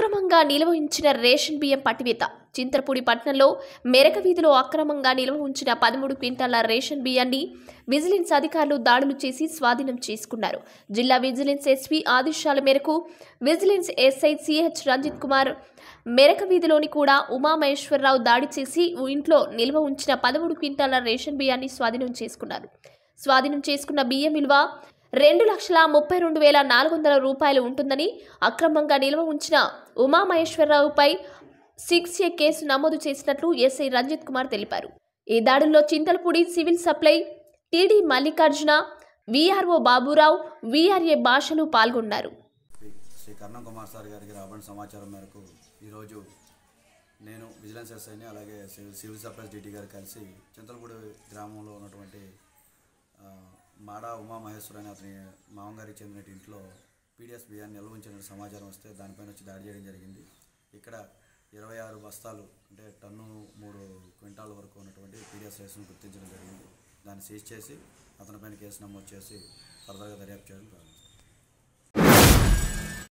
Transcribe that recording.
అక్రమంగా నిల్వ ఉంచిన రేషన్ బియ్యం పట్టివేత చింతలపూడి పట్టణంలో మెరక వీధిలో అక్రమంగా నిల్వ ఉంచిన పదమూడు క్వింటాల రేషన్ బియ్యాన్ని విజిలెన్స్ అధికారులు దాడులు చేసి స్వాధీనం చేసుకున్నారు జిల్లా విజిలెన్స్ ఎస్పీ ఆదేశాల మేరకు vigilance SI CH Ranjith Kumar మెరక వీధిలోని కూడా ఉమామహేశ్వరరావు దాడి చేసి ఇంట్లో నిల్వ ఉంచిన పదమూడు క్వింటాల రేషన్ బియ్యాన్ని స్వాధీనం చేసుకున్నారు స్వాధీనం చేసుకున్న బియ్యం విలువ రెండు లక్షల ముప్పై రెండు వేల నాలుగు వందల రూపాయలు ఉంటుందని అక్రమంగా నిల్వ ఉంచిన ఉమామహేశ్వరరావుపై సిక్స్ ఏ కేసు నమోదు చేసినట్లు ఎస్ఐ రంజిత్ కుమార్ తెలిపారు ఈ దాడుల్లో Chintalapudi civil supply TD Mallikarjuna VRO Baburao VRA భాషలు పాల్గొన్నారు శ్రీ శ్రీ కర్ణం కుమార్ సార్ గారికి రాబడిన సమాచారం మేరకు ఈరోజు నేను విజిలెన్స్ ఎస్ఐని అలాగే సివిల్ సివిల్ సప్లైస్ డిటీ గారు కలిసి చింతలపూడి గ్రామంలో ఉన్నటువంటి ఆ, మాడా ఉమామహేశ్వర్ అనే అతని మామగారికి చెందిన ఇంట్లో పీడిఎస్ బియ్యాన్ని నిల్వ ఉంచిన సమాచారం వస్తే దానిపైన వచ్చి దాడి చేయడం జరిగింది ఇక్కడ ఇరవై ఆరు బస్తాలు అంటే టన్ను మూడు క్వింటాల వరకు ఉన్నటువంటి పీడిఎస్ రైస్ను గుర్తించడం జరిగింది దాన్ని సీజ్ చేసి అతనిపైన కేసు నమోదు చేసి ఫర్దర్గా దర్యాప్తు చేయడం ప్రారంభిస్తాం